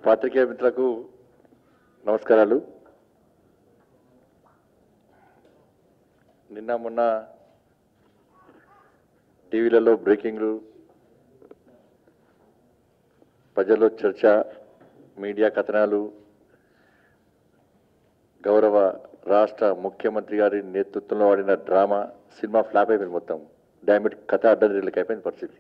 పాత్రికేయ మిత్రులకు నమస్కారాలు నిన్న మొన్న టీవీలలో బ్రేకింగ్లు ప్రజల్లో చర్చ మీడియా కథనాలు గౌరవ రాష్ట్ర ముఖ్యమంత్రి గారి నేతృత్వంలో ఆడిన డ్రామా సినిమా ఫ్లాప్ అయిపోయింది మొత్తం డామిట్ కథ అడ్డదిడ్లకి అయిపోయింది పరిస్థితి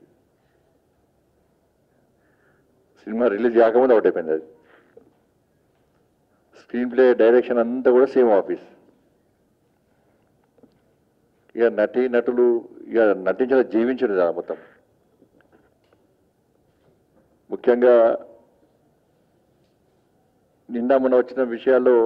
సినిమా రిలీజ్ కాకముందు అవుట్ అయిపోయింది అది స్క్రీన్ ప్లే డైరెక్షన్ అంతా కూడా సేమ్ ఆఫీస్ ఇక నటి నటులు ఇక నటించిన జీవించడం కదా మొత్తం ముఖ్యంగా నిన్న మొన్న వచ్చిన విషయాల్లో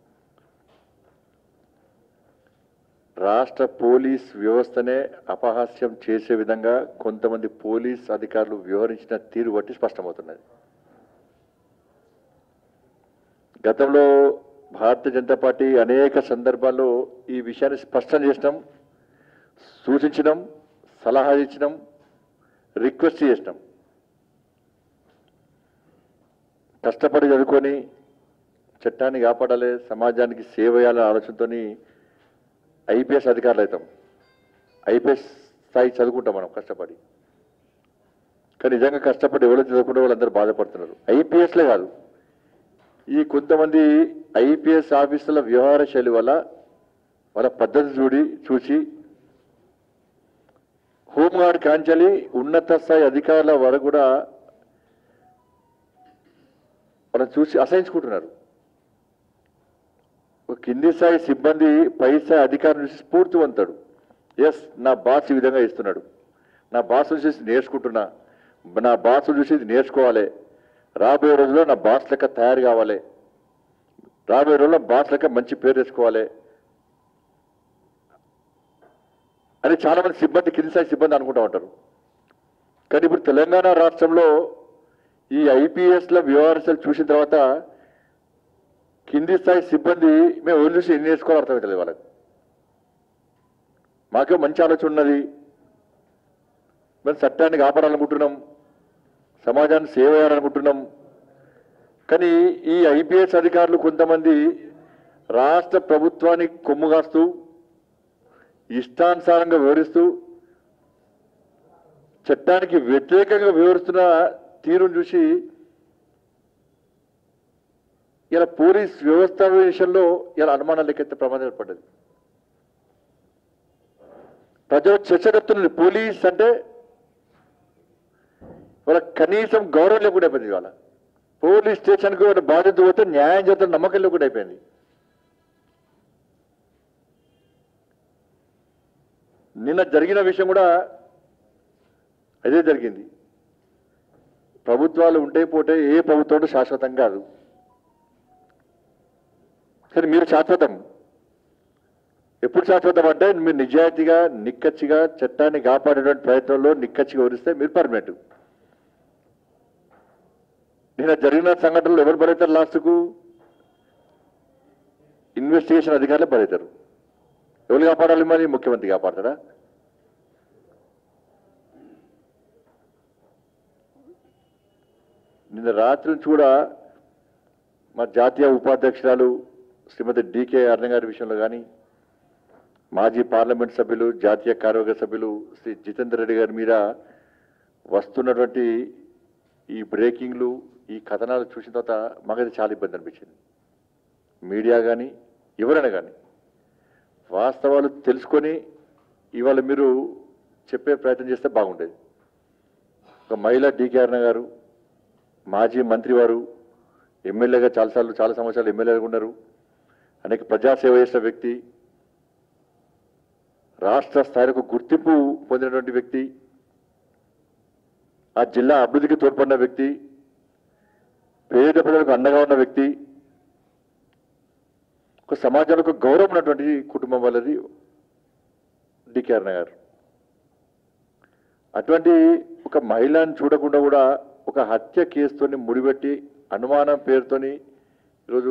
రాష్ట్ర పోలీస్ వ్యవస్థనే అపహాస్యం చేసే విధంగా కొంతమంది పోలీస్ అధికారులు వ్యవహరించిన తీరు బట్టి స్పష్టమవుతున్నది గతంలో భారతీయ జనతా పార్టీ అనేక సందర్భాల్లో ఈ విషయాన్ని స్పష్టం చేసినాం సూచించడం సలహా ఇచ్చినాం రిక్వెస్ట్ చేసినాం కష్టపడి చదువుకొని చట్టాన్ని కాపాడాలి సమాజానికి సేవ చేయాలనే ఆలోచనతోని ఐపీఎస్ అధికారులు అవుతాం ఐపీఎస్ స్థాయి చదువుకుంటాం మనం కష్టపడి కానీ నిజంగా కష్టపడి ఎవరు చదువుకుంటే వాళ్ళందరూ బాధపడుతున్నారు ఐపీఎస్లే కాదు ఈ కొంతమంది ఐపీఎస్ ఆఫీసుల వ్యవహార శైలి వల్ల వాళ్ళ పద్ధతి చూడి చూసి హోంగార్డ్ కాంచలి ఉన్నత స్థాయి అధికారుల వరకు కూడా వాళ్ళని చూసి అసహించుకుంటున్నారు ఒక కింది స్థాయి సిబ్బంది పై స్థాయి అధికారుల నుంచి స్ఫూర్తివంతాడు ఎస్ నా బాస్ ఈ విధంగా ఇస్తున్నాడు నా బాస్ చూసి నేర్చుకుంటున్నా నా బాస్ చూసి ఇది నేర్చుకోవాలి రాబోయే రోజుల్లో నా బాస్ లెక్క తయారు కావాలి రాబోయే రోజుల్లో బాస్ లెక్క మంచి పేరు తెచ్చుకోవాలి అని చాలా మంది సిబ్బంది కింది స్థాయి సిబ్బంది అనుకుంటా ఉంటారు కానీ ఇప్పుడు తెలంగాణ రాష్ట్రంలో ఈ ఐపీఎస్ల వ్యవహారాలు చూసిన తర్వాత కింది స్థాయి సిబ్బంది మేము ఎవరు చూసి ఎన్ని నేర్చుకోవాలో అర్థమవుతుంది వాళ్ళకి మాకే మంచి ఆలోచన ఉన్నది మేము చట్టాన్ని కాపాడాలనుకుంటున్నాం సమాజాన్ని సేవ చేయాలనుకుంటున్నాం కానీ ఈ ఐపీఎస్ అధికారులు కొంతమంది రాష్ట్ర ప్రభుత్వానికి కొమ్ము కాస్తూ ఇష్టానుసారంగా వివరిస్తూ చట్టానికి వ్యతిరేకంగా వివరిస్తున్న తీరును చూసి ఇలా పోలీస్ వ్యవస్థ విషయంలో ఇలా అనుమానాలు లెక్కెత్తే ప్రమాదం ఏర్పడ్డది ప్రజలు చర్చ చెప్తున్నది పోలీస్ అంటే వాళ్ళ కనీసం గౌరవం లేకుండా అయిపోయింది ఇవాళ పోలీస్ స్టేషన్కి వాళ్ళ బాధ్యత పోతే న్యాయం చేస్తున్న నమ్మకం లేకుండా అయిపోయింది నిన్న జరిగిన విషయం కూడా అదే జరిగింది ప్రభుత్వాలు ఉంటే పోతే ఏ ప్రభుత్వం కూడా శాశ్వతం కాదు కానీ మీరు శాశ్వతం ఎప్పుడు శాశ్వతం అంటే మీరు నిజాయితీగా నిక్కచ్చిగా చట్టాన్ని కాపాడేటువంటి ప్రయత్నంలో నిక్కచ్చిగా వివరిస్తే మీరు పర్మనెంట్ నిన్న జరిగిన సంఘటనలు ఎవరు బలవుతారు లాస్ట్కు ఇన్వెస్టిగేషన్ అధికారులు బలవుతారు ఎవరు కాపాడాలి మరి ముఖ్యమంత్రి కాపాడతారా నిన్న రాత్రి నుంచి కూడా మా జాతీయ ఉపాధ్యక్షురాలు శ్రీమతి డికే అరుణ గారి విషయంలో కానీ మాజీ పార్లమెంట్ సభ్యులు జాతీయ కార్యవర్గ సభ్యులు శ్రీ జితేందర్ రెడ్డి గారి మీద వస్తున్నటువంటి ఈ బ్రేకింగ్లు ఈ కథనాలు చూసిన తర్వాత మాకైతే చాలా ఇబ్బంది అనిపించింది మీడియా కానీ ఎవరైనా కానీ వాస్తవాలు తెలుసుకొని ఇవాళ మీరు చెప్పే ప్రయత్నం చేస్తే బాగుండేది ఒక మహిళ డికే అరుణ గారు మాజీ మంత్రి వారు ఎమ్మెల్యేగా చాలాసార్లు చాలా సంవత్సరాలు ఎమ్మెల్యేగా ఉన్నారు అనేక ప్రజాసేవ చేసిన వ్యక్తి రాష్ట్ర స్థాయిలకు గుర్తింపు పొందినటువంటి వ్యక్తి ఆ జిల్లా అభివృద్ధికి తోడ్పడిన వ్యక్తి పేద ప్రజలకు అండగా ఉన్న వ్యక్తి ఒక సమాజానికి ఒక గౌరవం ఉన్నటువంటి కుటుంబం వాళ్ళది డికే అరుణ గారు అటువంటి ఒక మహిళను చూడకుండా కూడా ఒక హత్య కేసుతోని ముడిపెట్టి అనుమానం పేరుతోని ఈరోజు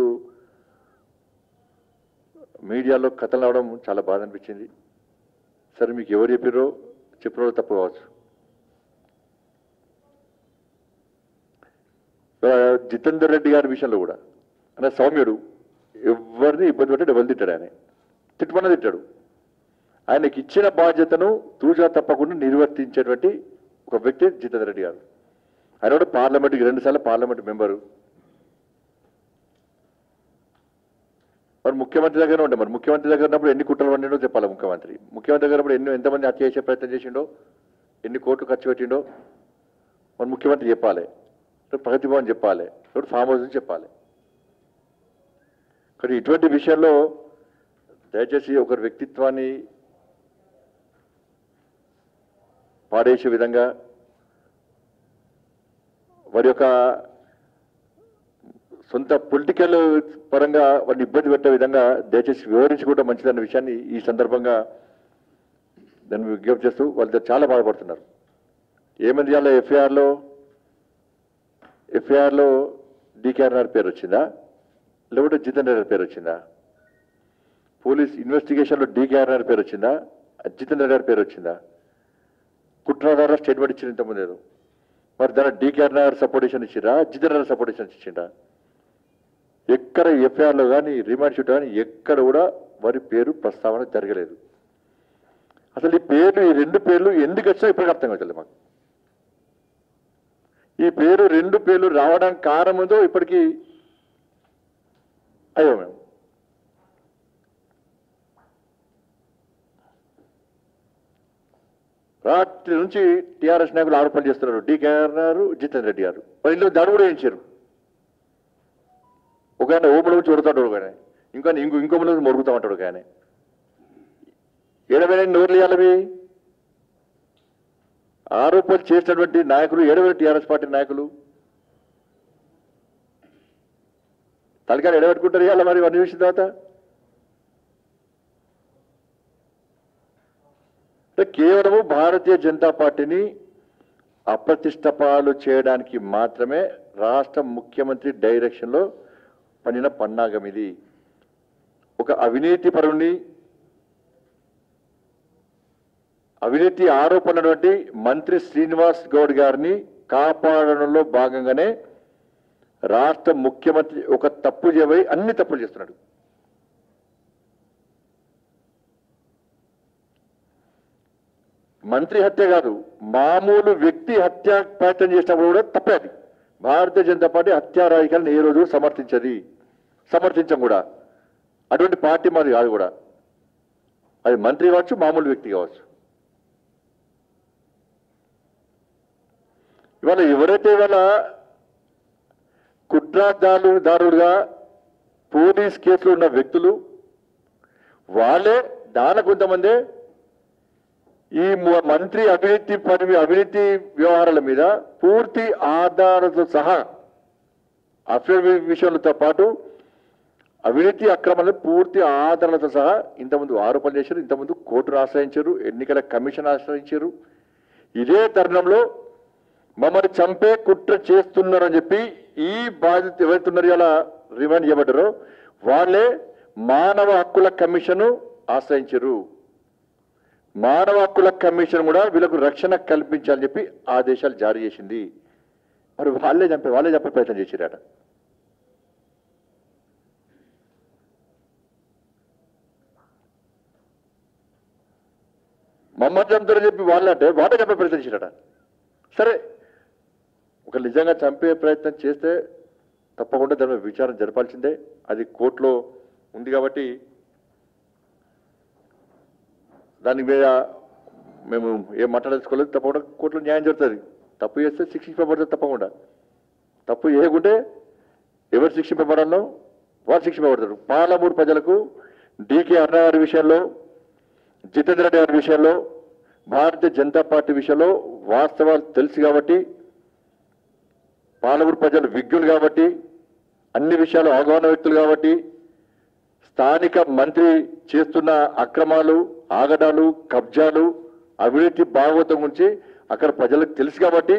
మీడియాలో కథలు అవడం చాలా బాధ అనిపించింది సరే మీకు ఎవరు చెప్పారో చెప్పిన వాళ్ళు తప్పు కావచ్చు ఆ, జితేందర్ రెడ్డి గారి విషయంలో కూడా ఆయన సౌమ్యుడు ఎవరిని ఇబ్బంది పెట్టి డబ్బులు తిట్టాడు ఆయన తిట్టమన్న తిట్టాడు ఆయనకి ఇచ్చిన బాధ్యతను తూచా తప్పకుండా నిర్వర్తించేటువంటి ఒక వ్యక్తి జితేందర్ రెడ్డి గారు ఆయన కూడా పార్లమెంట్కి రెండుసార్లు పార్లమెంట్ మెంబరు మరి ముఖ్యమంత్రి దగ్గర ఉండే మరి ముఖ్యమంత్రి దగ్గర ఉన్నప్పుడు ఎన్ని కుట్రలు పండిండో చెప్పాలి ముఖ్యమంత్రి ముఖ్యమంత్రి దగ్గర ఉన్నప్పుడు ఎన్ని ఎంతమంది హత్య చేసే ప్రయత్నం చేసిండో ఎన్ని కోట్లు ఖర్చు పెట్టిండో మరి ముఖ్యమంత్రి చెప్పాలి ఇప్పుడు ప్రగతి భవన్ చెప్పాలి ఇప్పుడు ఫామ్ హౌస్ అని చెప్పాలి కానీ ఇటువంటి విషయంలో దయచేసి ఒకరి వ్యక్తిత్వాన్ని పాడేసే విధంగా వారి యొక్క సొంత పొలిటికల్ పరంగా వారిని ఇబ్బంది పెట్టే విధంగా దయచేసి వివరించుకోవడం మంచిదన్న విషయాన్ని ఈ సందర్భంగా దాన్ని విజ్ఞప్తి చేస్తూ వాళ్ళు చాలా బాధపడుతున్నారు ఏమైంది ఇవాళ ఎఫ్ఐఆర్లో ఎఫ్ఐఆర్లో డీకేఆర్ఆర్ పేరు వచ్చిందా లేకపోతే జితేంద్ర రెడ్డి పేరు వచ్చిందా పోలీస్ ఇన్వెస్టిగేషన్లో డీకేఆర్ఆర్ పేరు వచ్చిందా జితేంద్ర రెడ్డి పేరు వచ్చిందా కుట్రదార స్టేట్మెంట్ ఇచ్చిన ఇంతకుముందు ఏదో మరి దాని డీకేఆర్ఆర్ సపోర్టేషన్ ఇచ్చిరా జితేంద్ర రెడ్డి సపోర్టేషన్ ఇచ్చిండా ఎక్కడ ఎఫ్ఐఆర్లో కానీ రిమాండ్ షీట్ కానీ ఎక్కడ కూడా వారి పేరు ప్రస్తావన జరగలేదు అసలు ఈ పేర్లు ఈ రెండు పేర్లు ఎందుకు వచ్చా ఇప్పటికి అర్థం కావట్లేదు మాకు ఈ పేరు రెండు పేర్లు రావడానికి కారణం ఉందో ఇప్పటికీ అయ్యో మేము రాత్రి నుంచి టీఆర్ఎస్ నాయకులు ఆరోపణలు చేస్తున్నారు డీకేఆర్ గారు జితేందర్ రెడ్డి గారు మరి ఇంట్లో దాడి కూడా వేయించారు ఒక ఆయన ఓముల నుంచి ఉడతాడు ఒక ఆయన ఇంకో ఆయన ఇంకో ఇంకో నుంచి మొరుగుతామంటాడు ఒక ఆయన ఏడవైన నోర్లు ఇవ్వాలవి ఆరోపణలు చేసినటువంటి నాయకులు ఏడవైన టీఆర్ఎస్ పార్టీ నాయకులు తలకాయలు ఎడబెట్టుకుంటారు ఇవాళ మరి ఇవన్నీ చూసిన తర్వాత అంటే కేవలము భారతీయ జనతా పార్టీని అప్రతిష్టపాలు చేయడానికి మాత్రమే రాష్ట్ర ముఖ్యమంత్రి డైరెక్షన్లో పనిన పన్నాగం ఇది ఒక అవినీతి పరుణ్ణి అవినీతి ఆరోపణటువంటి మంత్రి శ్రీనివాస్ గౌడ్ గారిని కాపాడడంలో భాగంగానే రాష్ట్ర ముఖ్యమంత్రి ఒక తప్పు చేయబోయి అన్ని తప్పులు చేస్తున్నాడు మంత్రి హత్య కాదు మామూలు వ్యక్తి హత్య ప్రయత్నం చేసినప్పుడు కూడా తప్పే అది భారతీయ జనతా పార్టీ హత్యా రాజకీయాలను ఏ రోజు సమర్థించది సమర్థించం కూడా అటువంటి పార్టీ మాది కాదు కూడా అది మంత్రి కావచ్చు మామూలు వ్యక్తి కావచ్చు ఇవాళ ఎవరైతే ఇవాళ కుట్రదారు దారుడుగా పోలీస్ కేసులో ఉన్న వ్యక్తులు వాళ్ళే దాన కొంతమందే ఈ మ- మంత్రి అవినీతి పని అవినీతి వ్యవహారాల మీద పూర్తి ఆధారాలతో సహా అఫిడవిట్ విషయాలతో పాటు అవినీతి అక్రమాలను పూర్తి ఆధారాలతో సహా ఇంతకుముందు ఆరోపణలు చేశారు ఇంతకుముందు కోర్టును ఆశ్రయించారు ఎన్నికల కమిషన్ ఆశ్రయించారు ఇదే తరుణంలో మమ్మల్ని చంపే కుట్ర చేస్తున్నారని చెప్పి ఈ బాధ్యత ఎవరైతున్నారు ఇలా రిమాండ్ చేయబడ్డారో వాళ్ళే మానవ హక్కుల కమిషను ఆశ్రయించారు మానవ హక్కుల కమిషన్ కూడా వీళ్ళకు రక్షణ కల్పించాలని చెప్పి ఆదేశాలు జారీ చేసింది మరి వాళ్ళే చంపే వాళ్ళే చంపే ప్రయత్నం చేసిరట మమ్మల్ని చంపుతారని చెప్పి వాళ్ళంటే వాళ్ళే చంపే ప్రయత్నం చేసిరట సరే ఒక నిజంగా చంపే ప్రయత్నం చేస్తే తప్పకుండా దాని మీద విచారణ జరపాల్సిందే అది కోర్టులో ఉంది కాబట్టి దాని మీద మేము ఏం మాట్లాడదలుచుకోలేదు తప్పకుండా కోర్టులో న్యాయం జరుగుతుంది తప్పు చేస్తే శిక్షింపబడుతుంది తప్పకుండా తప్పు చేయకుంటే ఎవరు శిక్షింపబడాలో వారు శిక్షింపబడతారు పాలమూరు ప్రజలకు డీకే అన్న గారి విషయంలో జితేంద్ర రెడ్డి గారి విషయంలో భారతీయ జనతా పార్టీ విషయంలో వాస్తవాలు తెలుసు కాబట్టి పాలమూరు ప్రజలు విజ్ఞులు కాబట్టి అన్ని విషయాలు అవగాహన వ్యక్తులు కాబట్టి స్థానిక మంత్రి చేస్తున్న అక్రమాలు ఆగడాలు కబ్జాలు అవినీతి భాగవతం గురించి అక్కడ ప్రజలకు తెలుసు కాబట్టి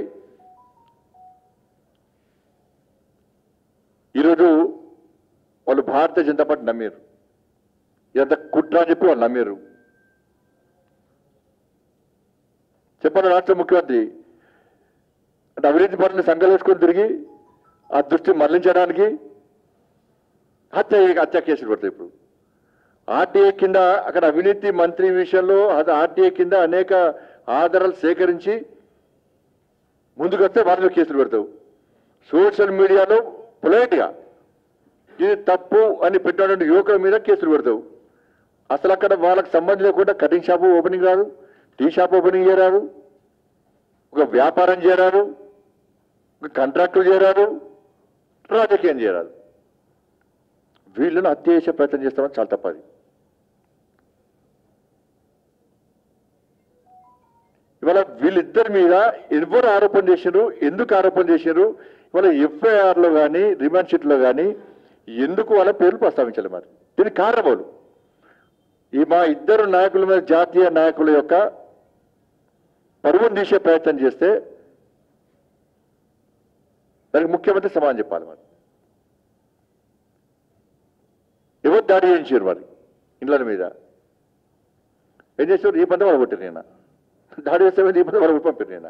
ఈరోజు వాళ్ళు భారతీయ జనతా పార్టీ నమ్మారు ఇదంతా కుట్ర అని చెప్పి వాళ్ళు నమ్మారు చెప్పండి రాష్ట్ర ముఖ్యమంత్రి అంటే అవినీతి పనులు సంఘాలు వేసుకొని తిరిగి ఆ దృష్టి మళ్లించడానికి హత్య హత్య కేసులు పడతాయి ఇప్పుడు ఆర్టీఏ కింద అక్కడ అవినీతి మంత్రి విషయంలో అది ఆర్టీఏ కింద అనేక ఆధారాలు సేకరించి ముందుకు వస్తే వాళ్ళ మీద కేసులు పెడతావు సోషల్ మీడియాలో పొలైట్గా ఇది తప్పు అని పెట్టినటువంటి యువకుల మీద కేసులు పెడతావు అసలు అక్కడ వాళ్ళకి సంబంధం లేకుండా కటింగ్ షాప్ ఓపెనింగ్ రాదు టీ షాప్ ఓపెనింగ్ చేయరాదు ఒక వ్యాపారం చేయరాదు ఒక కాంట్రాక్టులు చేయరాదు రాజకీయం చేయరాదు వీళ్ళను హత్య చేసే ప్రయత్నం చేస్తామని చాలా తప్పది ఇవాళ వీళ్ళిద్దరి మీద ఎవరు ఆరోపణ చేశారు ఎందుకు ఆరోపణ చేశారు ఇవాళ ఎఫ్ఐఆర్లో కానీ రిమాండ్ షీట్లో కానీ ఎందుకు వాళ్ళ పేర్లు ప్రస్తావించాలి మరి దీనికి కారణం ఈ మా ఇద్దరు నాయకుల మీద జాతీయ నాయకుల యొక్క పరువును తీసే ప్రయత్నం చేస్తే దానికి ముఖ్యమంత్రి సమాధానం చెప్పాలి మరి ఎవరు దాడి చేయించారు మరి ఇండ్ల మీద ఏం చేసారు ఈ పంట వాళ్ళు కొట్టారు నేను దాడి చేస్తే ఈ పంట వాళ్ళు పంపారు నేను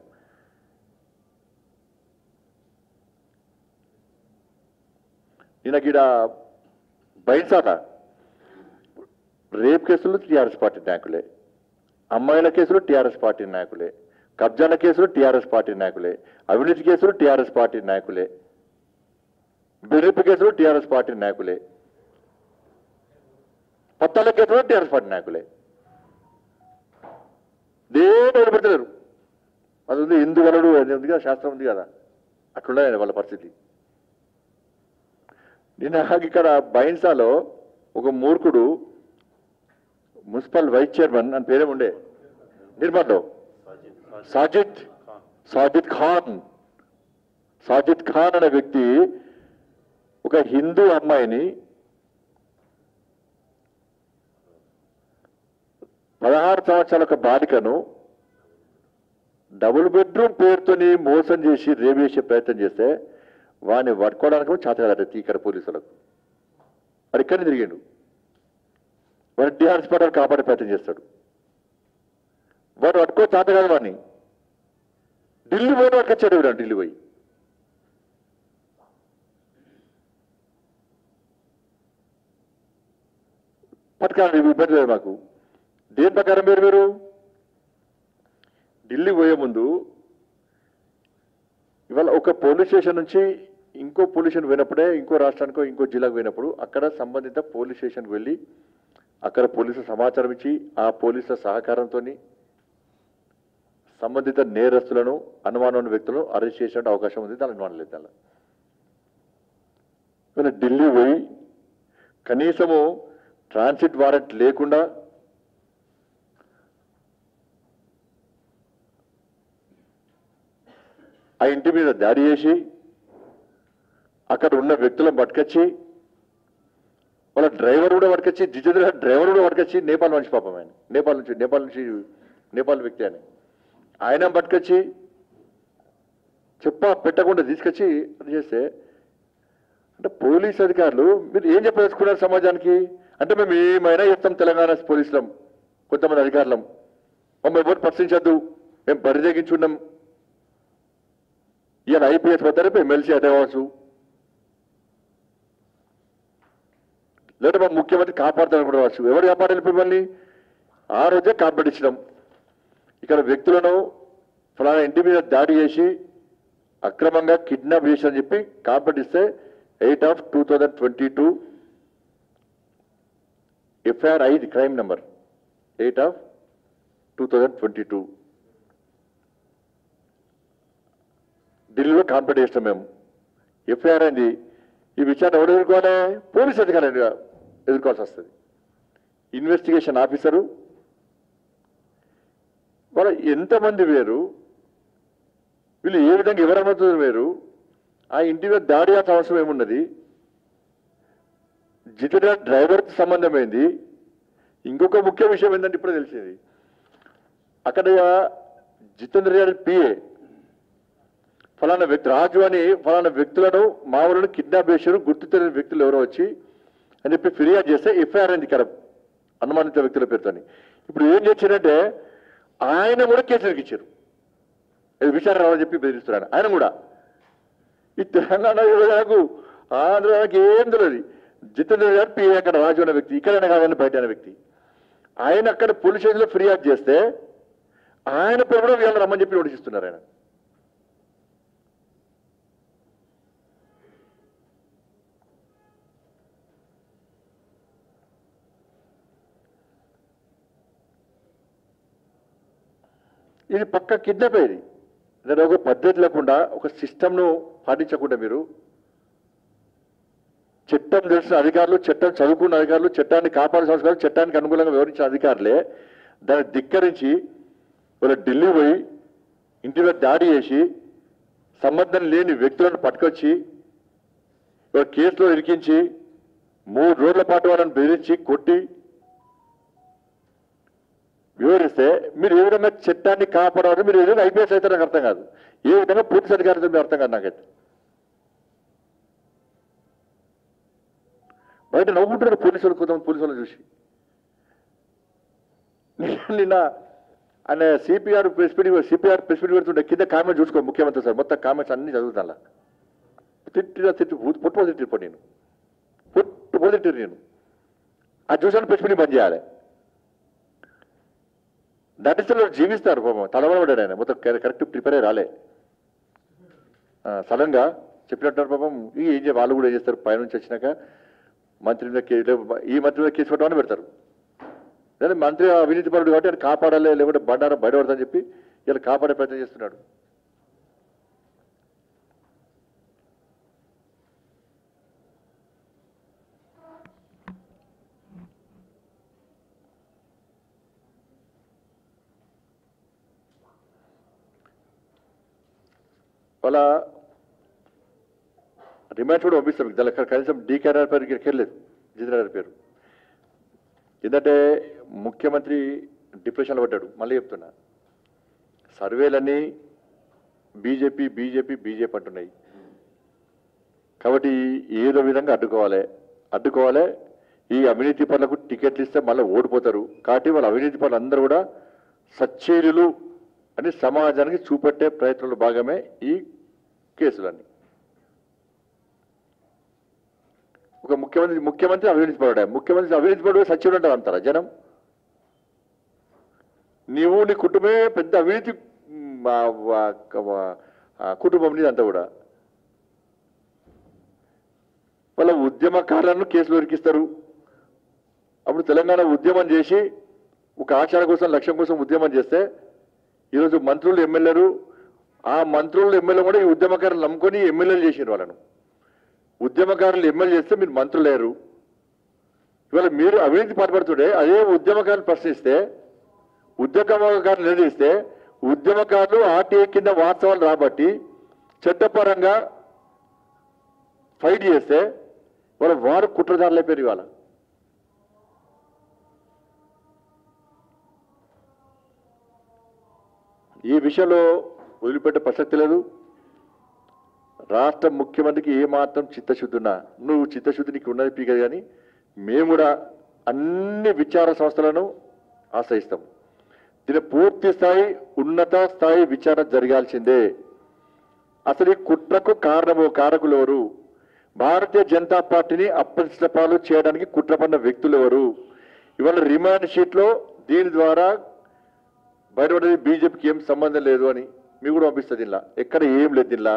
నేను ఈడ బయటసాట రేప్ కేసులు టీఆర్ఎస్ పార్టీ నాయకులే అమ్మాయిల కేసులు టీఆర్ఎస్ పార్టీ నాయకులే కబ్జాల కేసులు టీఆర్ఎస్ పార్టీ నాయకులే అవినీతి కేసులు టీఆర్ఎస్ పార్టీ నాయకులే బెదిరింపు కేసులు టీఆర్ఎస్ పార్టీ నాయకులే పత్తాల కేసులు టీఆర్ఎస్ పార్టీ నాయకులే దేని పెడతలేరు అది ఉంది ఎందు వలడు అది ఉంది కదా శాస్త్రం ఉంది కదా అట్లున్నాయండి వాళ్ళ పరిస్థితి నిన్న ఇక్కడ బైన్సాలో ఒక మూర్ఖుడు మున్సిపల్ వైస్ చైర్మన్ అని పేరే ఉండే నిర్మల్లో సాజిద్ సాజిద్ ఖాన్ సాజిద్ ఖాన్ అనే వ్యక్తి ఒక హిందూ అమ్మాయిని పదహారు సంవత్సరాల ఒక బాలికను డబుల్ బెడ్రూమ్ పేరుతోని మోసం చేసి రేపు చేసే ప్రయత్నం చేస్తే వాడిని పట్టుకోవడానికి కూడా చేత కదట ఇక్కడ పోలీసులకు వాడు ఇక్కడనే తిరిగిండు వాడు టీఆర్ఎస్ పార్టీ కాపాడే ప్రయత్నం చేస్తాడు వాడు పట్టుకో చేత కాదు వాడిని ఢిల్లీ పోయిన వాడికి వచ్చాడు వీడు ఢిల్లీ పోయి పట్టుకోండి ఇబ్బంది లేదు మాకు దేని ప్రకారం మీరు మీరు ఢిల్లీ పోయే ముందు ఇవాళ ఒక పోలీస్ స్టేషన్ నుంచి ఇంకో పోలీస్ స్టేషన్ పోయినప్పుడే ఇంకో రాష్ట్రానికో ఇంకో జిల్లాకు పోయినప్పుడు అక్కడ సంబంధిత పోలీస్ స్టేషన్కి వెళ్ళి అక్కడ పోలీసులు సమాచారం ఇచ్చి ఆ పోలీసుల సహకారంతో సంబంధిత నేరస్తులను అనుమానం ఉన్న వ్యక్తులను అరెస్ట్ చేసే అవకాశం ఉంది దాని అనుమానం లేదు దానిలో ఇవాళ ఢిల్లీ పోయి కనీసము ట్రాన్సిట్ వారెంట్ లేకుండా ఆ ఇంటి మీద దాడి చేసి అక్కడ ఉన్న వ్యక్తులను పట్టుకొచ్చి వాళ్ళ డ్రైవర్ కూడా పట్టుకొచ్చి జిజేంద్ర డ్రైవర్ కూడా పట్టుకొచ్చి నేపాల్ నుంచి పాపం ఆయన నేపాల్ నుంచి నేపాల్ నుంచి నేపాల్ వ్యక్తి అని ఆయన పట్టుకొచ్చి చెప్ప పెట్టకుండా తీసుకొచ్చి అది చేస్తే అంటే పోలీస్ అధికారులు మీరు ఏం చెప్పదలుచుకున్నారు సమాజానికి అంటే మేము ఏమైనా చెప్తాం తెలంగాణ పోలీసులం కొంతమంది అధికారులం మమ్మల్ని ఎవరు ప్రశ్నించద్దు మేము బరి తెగించున్నాం ఈయన ఐపీఎస్ పోతారు రేపు ఎమ్మెల్సీ అదే కావచ్చు లేదా మా ముఖ్యమంత్రి కాపాడుతారు కూడా కావచ్చు ఎవరు కాపాడాలి మిమ్మల్ని ఆ రోజే కాపాడించడం ఇక్కడ వ్యక్తులను ఫలానా ఇంటి మీద దాడి చేసి అక్రమంగా కిడ్నాప్ చేసి అని చెప్పి కాపాడిస్తే eight of two thousand twenty two FIR ఐదు crime number eight of two thousand twenty two ఢిల్లీలో కాంప్లీట్ చేస్తాం మేము ఎఫ్ఐఆర్ అయింది ఈ విచారణ ఎవరు ఎదుర్కోవాలి పోలీస్ అధికారులు ఎదుర్కోవాల్సి వస్తుంది ఇన్వెస్టిగేషన్ ఆఫీసరు వాళ్ళ ఎంతమంది వేరు వీళ్ళు ఏ విధంగా ఎవరు అనుమతులు వేరు ఆ ఇంటి మీద దాడి చేయాల్సిన అవసరం ఏమున్నది జితేంద్ర డ్రైవర్కి సంబంధమైంది ఇంకొక ముఖ్య విషయం ఏంటంటే ఇప్పుడు తెలిసింది అక్కడ జితేంద్ర గారి పిఏ ఫలానా వ్యక్తి రాజు అని ఫలానా వ్యక్తులను మామూలు కిడ్నాప్ చేశారు గుర్తు తెలియని వ్యక్తులు ఎవరో వచ్చి అని చెప్పి ఫిర్యాదు చేస్తే ఎఫ్ఐఆర్ అయింది ఇక్కడ అనుమానిత వ్యక్తుల పేరుతోని ఇప్పుడు ఏం చేశారంటే ఆయన కూడా కేసులకు ఇచ్చారు ఇది విచారణ రావాలని చెప్పి బెదిరిస్తున్నాడు ఆయన కూడా ఈ తెలంగాణ యువతకు ఆంధ్రాకి ఏం తెలియదు జితేంద్ర గారు పి అక్కడ రాజు అనే వ్యక్తి ఇక్కడైనా కాదని బయట అనే వ్యక్తి ఆయన అక్కడ పోలీస్ స్టేషన్లో ఫిర్యాదు చేస్తే ఆయన పేరు కూడా వీళ్ళని రమ్మని చెప్పి నోటీస్ ఇస్తున్నారు ఆయన ఇది పక్క కిడ్నాప్ అయ్యేది దాని ఒక పద్ధతి లేకుండా ఒక సిస్టమ్ను పాటించకుండా మీరు చట్టం తెలిసిన అధికారులు చట్టం చదువుకున్న అధికారులు చట్టాన్ని కాపాడే సంస్కారం చట్టానికి అనుకూలంగా వివరించిన అధికారులే దాన్ని ధిక్కరించి వాళ్ళ ఢిల్లీ పోయి ఇంటి మీద దాడి చేసి సంబంధం లేని వ్యక్తులను పట్టుకొచ్చి వాళ్ళ కేసులో ఇరికించి మూడు రోజుల పాటు వాళ్ళని బెదిరించి కొట్టి వివరిస్తే మీరు ఏ విధంగా చట్టాన్ని కాపాడారు మీరు ఏ విధంగా ఐపీఎస్ అయితే నాకు అర్థం కాదు ఏ విధంగా పోలీస్ అధికారులతో మీరు అర్థం కాదు నాకైతే బయట నవ్వుకుంటున్నారు పోలీసులు కొంతమంది పోలీసులు చూసి నిన్న- నిన్న ఆయన CPR press meet CPR press meet పెడుతుంటే కింద కామెంట్ చూసుకో ముఖ్యమంత్రి సార్ మొత్తం కామెంట్స్ అన్ని చదువుతాను తిట్టిన తిట్టి పుట్టుపో తిట్టిపో నేను పుట్టుపో తిట్టిరు నేను అది చూసాను ప్రెస్ మీట్ బంద్ చేయాలి నటిస్తులు జీవిస్తారు పాపం తలబడబడ్డాడు ఆయన మొత్తం కరె- కరెక్ట్ ప్రిపేర్ అయ్యి రాలే సడన్ గా చెప్పినట్టు పాపం ఈ ఏం చేయ వాళ్ళు కూడా ఏం చేస్తారు పైనుంచి వచ్చినాక మంత్రి మీద కే- లే- ఈ మంత్రి మీద కేసు పెట్టమని పెడతారు లేదా మంత్రి అవినీతి పరుడు కాబట్టి ఆయన కాపాడాలి లేకుంటే బండారం బయటపడతాని చెప్పి ఇలా కాపాడే ప్రయత్నం చేస్తున్నాడు వాళ్ళ రిమాండ్ కూడా పంపిస్తాం మీకు దాని కనీసం డీకేఆర్ పేరు ఎక్కర్లేదు జితేంద్ర పేరు ఎందుకంటే ముఖ్యమంత్రి డిప్రెషన్లో పడ్డాడు మళ్ళీ చెప్తున్నా సర్వేలన్నీ బీజేపీ బీజేపీ బీజేపీ అంటున్నాయి కాబట్టి ఏదో విధంగా అడ్డుకోవాలి అడ్డుకోవాలి ఈ అవినీతి పనులకు టికెట్లు ఇస్తే మళ్ళీ ఓడిపోతారు కాబట్టి వాళ్ళ అవినీతి పనులు అందరూ కూడా సచ్చేరులు అని సమాజానికి చూపెట్టే ప్రయత్నంలో భాగమే ఈ కేసులన్నీ ఒక ముఖ్యమంత్రి ముఖ్యమంత్రి అవినీతి పరుడే ముఖ్యమంత్రి అవినీతి పరుడు సచివుడు అంటారు అంటారా జనం నీవు నీ కుటుంబమే పెద్ద అవినీతి మ్, ఆ, ఆ, ఆ, ఆ, కుటుంబం నీది అంతా కూడా వాళ్ళ ఉద్యమకారులను కేసులు ఇరికిస్తారు అప్పుడు తెలంగాణ ఉద్యమం చేసి ఒక ఆచార కోసం లక్ష్యం కోసం ఉద్యమం చేస్తే ఈరోజు మంత్రులు ఎమ్మెల్యేలు ఆ మంత్రులు ఎమ్మెల్యే కూడా ఈ ఉద్యమకారులు నమ్ముకొని ఎమ్మెల్యేలు చేసారు వాళ్ళను ఉద్యమకారులు ఎమ్మెల్యే చేస్తే మీరు మంత్రులు లేరు ఇవాళ మీరు అవినీతి పాల్పడుతుంటే అదే ఉద్యమకారులు ప్రశ్నిస్తే ఉద్యమకారులు నిలదీస్తే ఉద్యమకారులు ఆర్టీఐ కింద వాస్తవాలు రాబట్టి చట్టపరంగా ఫైట్ చేస్తే వాళ్ళ వారు కుట్రదారులు అయిపోయారు ఇవాళ ఈ విషయంలో వదిలిపెట్టే ప్రసక్తి లేదు రాష్ట్ర ముఖ్యమంత్రికి ఏమాత్రం చిత్తశుద్ధి ఉన్నా నువ్వు చిత్తశుద్ధి నీకు ఉన్నది పీక కానీ మేము కూడా అన్ని విచార సంస్థలను ఆశ్రయిస్తాం దీని పూర్తి స్థాయి ఉన్నత స్థాయి విచారణ జరగాల్సిందే అసలు ఈ కుట్రకు కారణము కారకులు ఎవరు భారతీయ జనతా పార్టీని అప్రతిష్టపాలు చేయడానికి కుట్ర పడిన వ్యక్తులు ఎవరు ఇవాళ రిమాండ్ షీట్లో దీని ద్వారా బయటపడేది బీజేపీకి ఏం సంబంధం లేదు అని మీకు కూడా పంపిస్తుంది ఇలా ఎక్కడ ఏం లేదు ఇలా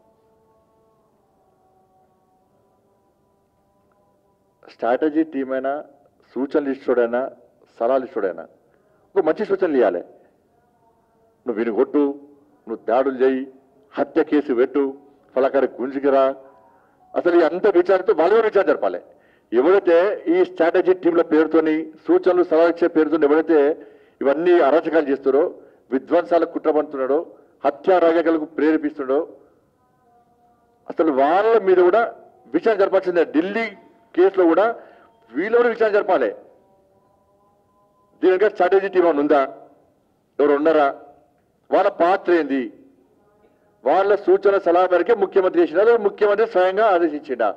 స్ట్రాటజీ టీం అయినా సూచనలు ఇష్టడైనా సలహాలు ఇష్టడైనా ఒక మంచి సూచనలు ఇవ్వాలి నువ్వు విని కొట్టు నువ్వు దాడులు చేయి హత్య కేసు పెట్టు ఫలకారి గుంజుకిరా అసలు ఈ అంత విచారణతో వాళ్ళు కూడా విచారణ జరపాలి ఎవరైతే ఈ స్ట్రాటజీ టీంల పేరుతోని సూచనలు సలహా ఇచ్చే పేరుతో ఎవరైతే ఇవన్నీ అరాచకాలు చేస్తారో విధ్వంసాలకు కుట్రపడుతున్నాడో హత్యా రాజకీయాలకు ప్రేరేపిస్తున్నాడో అసలు వాళ్ళ మీద కూడా విచారణ జరపాల్సిందే ఢిల్లీ కేసులో కూడా వీళ్ళు కూడా విచారణ జరపాలి దీనికి స్ట్రాటజీ టీం ఏమైనా ఉందా ఎవరు ఉన్నారా వాళ్ళ పాత్ర ఏంది వాళ్ళ సూచన సలహా మేరకే ముఖ్యమంత్రి చేసినా లేదా ముఖ్యమంత్రి స్వయంగా ఆదేశించిండా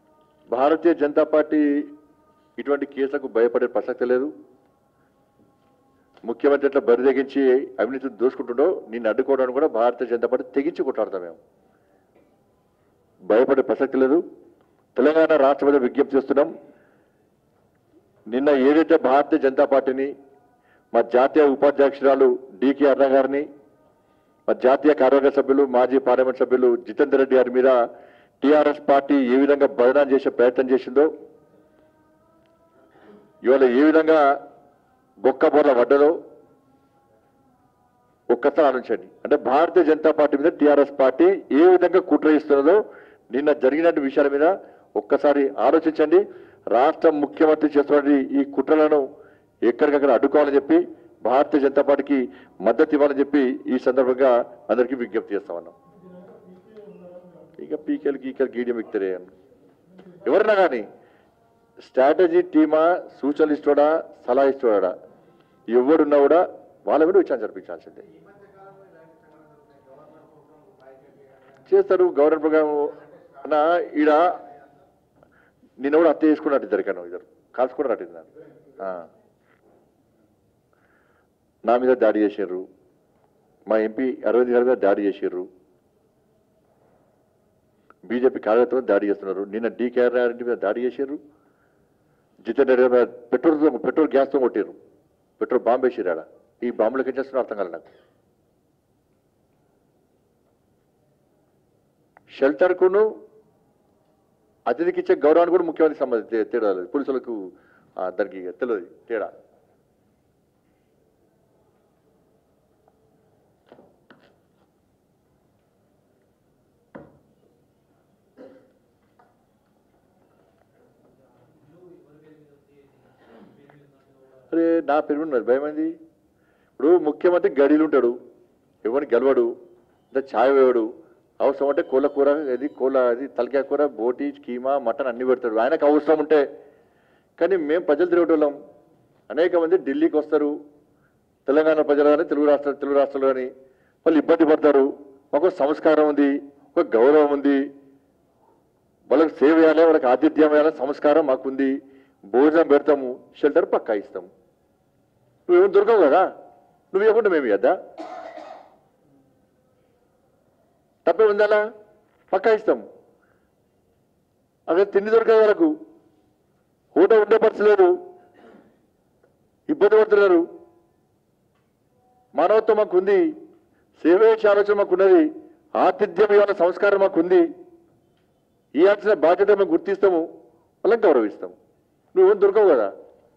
భారతీయ జనతా పార్టీ ఇటువంటి కేసులకు భయపడే ప్రసక్తి లేదు ముఖ్యమంత్రి ఎట్లా బరి తెగించి అవినీతిని దోసుకుంటుండో నిన్ను అడ్డుకోవడానికి కూడా భారతీయ జనతా పార్టీ తెగించి కొట్లాడతాం మేము భయపడే ప్రసక్తి లేదు తెలంగాణ రాష్ట్ర ప్రజలు విజ్ఞప్తి చేస్తున్నాం నిన్న ఏదైతే భారతీయ జనతా పార్టీని మా జాతీయ ఉపాధ్యక్షురాలు డికే అరుణ గారిని మా జాతీయ కార్యవర్గ సభ్యులు మాజీ పార్లమెంట్ సభ్యులు జితేందర్ రెడ్డి గారి మీద టీఆర్ఎస్ పార్టీ ఏ విధంగా బదనాం చేసే ప్రయత్నం చేసిందో ఇవాళ ఏ విధంగా బొక్క బొర్ల పడ్డదో ఒక్కసారి ఆలోచించండి అంటే భారతీయ జనతా పార్టీ మీద టీఆర్ఎస్ పార్టీ ఏ విధంగా కుట్ర ఇస్తున్నదో నిన్న జరిగిన విషయాల మీద ఒక్కసారి ఆలోచించండి రాష్ట్ర ముఖ్యమంత్రి చేస్తున్న ఈ కుట్రలను ఎక్కడికక్కడ అడ్డుకోవాలని చెప్పి భారతీయ జనతా పార్టీకి మద్దతు ఇవ్వాలని చెప్పి ఈ సందర్భంగా అందరికీ విజ్ఞప్తి చేస్తామన్నాం ఇక పీకేలు గీకేలు గీడియం ఇక్తరే ఎవరన్నా కానీ స్ట్రాటజీ టీమా సూచనలు ఇస్తాడా సలహా ఇస్తాడా ఎవడున్నా కూడా వాళ్ళ మీద విచారణ జరిపించాల్సిందే చేస్తారు గవర్నర్ ప్రోగ్రామ్ అన్న ఈడ నిన్న కూడా హత్య చేసుకున్నట్టు ఇద్దరు కన్నా ఇద్దరు కాల్చుకున్నట్టు ఇద్దరు. ఆ నా మీద దాడి చేశారు మా ఎంపీ అరవింద్ గారి మీద దాడి చేశారు బీజేపీ కార్యకర్తలు దాడి చేస్తున్నారు నిన్న డీకేఆర్ రెడ్డి మీద దాడి చేశారు జితేందర్ రెడ్డి మీద పెట్రోల్ పెట్రోల్ గ్యాస్తో కొట్టారు పెట్రోల్ బాంబు వేసారు ఆడ ఈ బాంబులకు ఏం చేస్తున్నారు అర్థం కాలేదు నాకు షెల్టర్కును అతిథికి ఇచ్చే గౌరవాన్ని కూడా ముఖ్యమంత్రి సంబంధ తేడా లేదు పోలీసులకు ఆ, దానికి తెలియదు తేడా అరే నా పేరు ఉన్నది భయమైంది ఇప్పుడు ముఖ్యమంత్రి గడిలు ఉంటాడు ఎవరిని గెలవడు ఇంత ఛాయ్ వేయడు అవసరం అంటే కోళ్ళ కూర అది కోళ్ళ అది తలకాయ కూర బోటి కీమా మటన్ అన్ని పెడతాడు ఆయనకు అవసరం ఉంటే కానీ మేము ప్రజలు తిరగటోళ్ళం అనేక మంది ఢిల్లీకి వస్తారు తెలంగాణ ప్రజలు కానీ తెలుగు రాష్ట్ర తెలుగు రాష్ట్రాలు కానీ వాళ్ళు ఇబ్బంది పడతారు మాకు ఒక సంస్కారం ఉంది ఒక గౌరవం ఉంది వాళ్ళకి సేవ చేయాలి వాళ్ళకి ఆతిథ్యం వేయాలి సంస్కారం మాకుంది భోజనం పెడతాము షెల్టర్ పక్కా ఇస్తాము నువ్వేం దొరకవు కదా నువ్వు ఇవ్వకుండా మేము ఇద్దా తప్పే ఉందాలా పక్కా ఇస్తాం అక్కడ తిండి దొరకదు వాళ్ళకు ఊట ఉండే పరిస్థితి ఇబ్బంది పడుతున్నారు మానవత్వం మాకు ఉంది సేవ చేసే ఆలోచన మాకు ఉన్నది ఆతిథ్యం ఇవ్వాల సంస్కారం మాకు ఉంది ఇవ్వాల్సిన బాధ్యత మేము గుర్తిస్తాము వాళ్ళకి గౌరవిస్తాము నువ్వేం దొరకవు కదా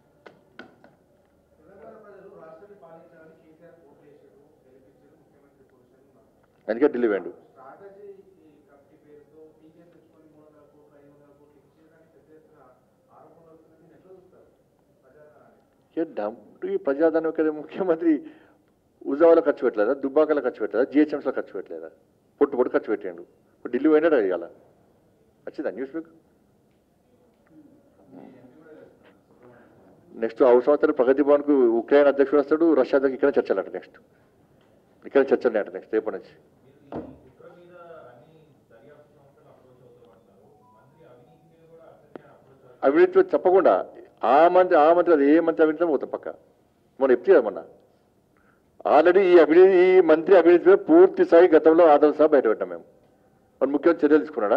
తెలంగాణ ప్రజలు రాష్ట్రాన్ని పాలించాలని కేసీఆర్ ఓట్లు వేసారు గెలిపించారు ముఖ్యమంత్రి పొజిషన్ ఉన్నారు అందుకే ఢిల్లీ వేండు స్ట్రాటజీ ఈ కమిటీ పేరుతో పీకే తెచ్చుకొని మూడు వందల కోట్లు ఐదు వందల కోట్లు ఇచ్చేదానికి పెద్ద ఎత్తున ఆరోపణలు వస్తున్నాయి దీన్ని ఎట్లా చూస్తారు ప్రజాధనాన్ని ఏ డబ్బు ఈ ప్రజాధనం ఇక్కడ ముఖ్యమంత్రి ఉజావాలో ఖర్చు పెట్టలేదా దుబ్బాకలో ఖర్చు పెట్టలేదా జిహెచ్ఎంస్లో ఖర్చు పెట్టలేదా పొట్టు పొట్టు ఖర్చు పెట్టాడు ఇప్పుడు ఢిల్లీ పోయినాడు ఇవాళ వచ్చిందా న్యూస్ మీకు నెక్స్ట్ అవసరం ప్రగతి భవన్కు ఉక్రెయిన్ అధ్యక్షుడు వస్తాడు రష్యా అధ్యక్షుడు ఇక్కడ చర్చలు అంట నెక్స్ట్ ఇక్కడ చర్చలు అంట నెక్స్ట్ రేపటి నుంచి కుట్ర మీద అన్ని దర్యాప్తు సంస్థలు అప్రోచ్ అవుతామంటారు మంత్రి అవినీతి మీద కూడా అతనే అప్రోచ్ అవినీతి తప్పకుండా ఆ మంత్రి ఆ మంత్రి అది ఏ మంత్రి అవినీతి పోతాం పక్క మొన్న ఎప్పుడు కదా మొన్న ఆల్రెడీ ఈ అవినీతి ఈ మంత్రి అవినీతి మీద పూర్తి స్థాయి గతంలో ఆధార సహా బయట పెట్టాం మేము మన ముఖ్యమంత్రి చర్యలు తీసుకున్నాడా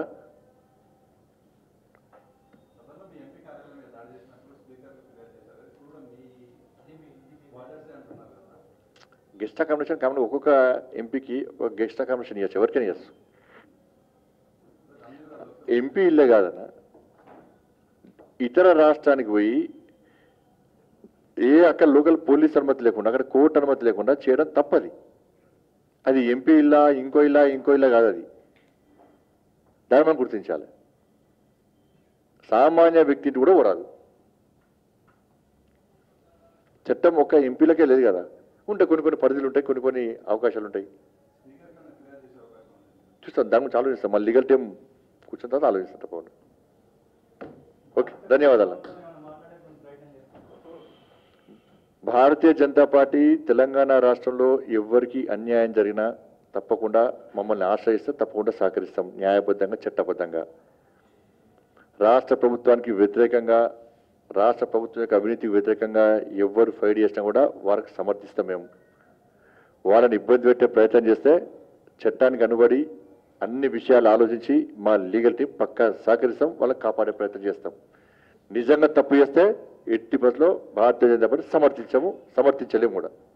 గతంలో మీ ఎంపీ కార్యాలయం మీద దాడి చేసినప్పుడు స్పీకర్ ఫిర్యాదు చేశారు ఇప్పుడు కూడా మీ అది మీ ఇది మీ వాటర్సే అంటున్నారు కదా గెస్ట్ అకామిడేషన్ కామన్ ఒక్కొక్క ఎంపీకి ఒక గెస్ట్ అకామిడేషన్ ఇవ్వచ్చు ఎవరికైనా ఇవ్వచ్చు ఎంపీ ఇల్లే కాదన్న ఇతర రాష్ట్రానికి పోయి ఏ అక్కడ లోకల్ పోలీస్ అనుమతి లేకుండా అక్కడ కోర్టు అనుమతి లేకుండా చేయడం తప్పది అది ఎంపీ ఇల్లా ఇంకో ఇల్లా ఇంకో ఇల్లా కాదు అది దాన్ని మనం గుర్తించాలి సామాన్య వ్యక్తిని కూడా పోరాదు చట్టం ఒక్క ఎంపీలకే లేదు కదా ఉంటాయి కొన్ని కొన్ని పరిధులు ఉంటాయి కొన్ని కొన్ని అవకాశాలు ఉంటాయి చూస్తాం దాని గురించి ఆలోచిస్తాం మళ్ళీ లీగల్ టీం కూర్చున్న తర్వాత ఆలోచిస్తాం తప్పకుండా ఓకే ధన్యవాదాలు భారతీయ జనతా పార్టీ తెలంగాణ రాష్ట్రంలో ఎవ్వరికి అన్యాయం జరిగినా తప్పకుండా మమ్మల్ని ఆశ్రయిస్తే తప్పకుండా సహకరిస్తాం న్యాయబద్ధంగా చట్టబద్ధంగా రాష్ట్ర ప్రభుత్వానికి వ్యతిరేకంగా రాష్ట్ర ప్రభుత్వం యొక్క అవినీతికి వ్యతిరేకంగా ఎవరు ఫైట్ చేసినా కూడా వారికి సమర్థిస్తాం మేము వాళ్ళని ఇబ్బంది పెట్టే ప్రయత్నం చేస్తే చట్టానికి అనుబడి అన్ని విషయాలు ఆలోచించి మా లీగల్ టీం పక్కా సహకరిస్తాం వాళ్ళని కాపాడే ప్రయత్నం చేస్తాం నిజంగా తప్పు చేస్తే ఎట్టి బస్సులో భారతీయ జనతా పార్టీ సమర్థించము సమర్థించలేము కూడా